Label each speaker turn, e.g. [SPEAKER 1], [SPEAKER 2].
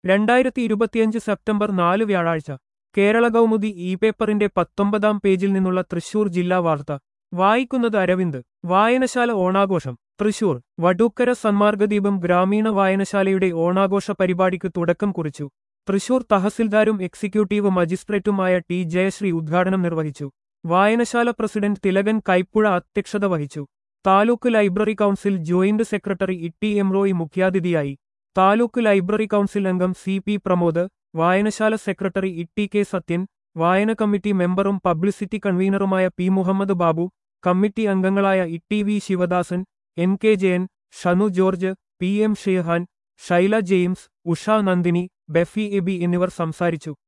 [SPEAKER 1] രണ്ടായിരത്തി ഇരുപത്തിയഞ്ച് സെപ്റ്റംബർ നാല് വ്യാഴാഴ്ച കേരള കൗമുദി ഇ പേപ്പറിന്റെ പത്തൊമ്പതാം പേജിൽ നിന്നുള്ള തൃശൂർ ജില്ലാ വാർത്ത വായിക്കുന്നത് അരവിന്ദ് വായനശാല ഓണാഘോഷം തൃശൂർ വടൂക്കര സന്മാർഗദീപം ഗ്രാമീണ വായനശാലയുടെ ഓണാഘോഷ പരിപാടിക്ക് തുടക്കം കുറിച്ചു തൃശൂർ തഹസിൽദാരും എക്സിക്യൂട്ടീവ് മജിസ്ട്രേറ്റുമായ ടി ജയശ്രീ ഉദ്ഘാടനം നിർവഹിച്ചു വായനശാല പ്രസിഡന്റ് തിലകൻ കൈപ്പുഴ അധ്യക്ഷത വഹിച്ചു taluk library council joint secretary Itty M Roy മുഖ്യാതിഥിയായി താലൂക്ക് ലൈബ്രറി കൗൺസിൽ അംഗം സി പി പ്രമോദ് വായനശാല സെക്രട്ടറി ഇട്ടി കെ സത്യൻ വായന കമ്മിറ്റി മെമ്പറും പബ്ലിസിറ്റി കൺവീനറുമായ പി മുഹമ്മദ് ബാബു കമ്മിറ്റി അംഗങ്ങളായ Itty V Sivadasan N K Jayan Shanu George P M Shehan Shaila James Usha Nandini Befi Eby എന്നിവർ സംസാരിച്ചു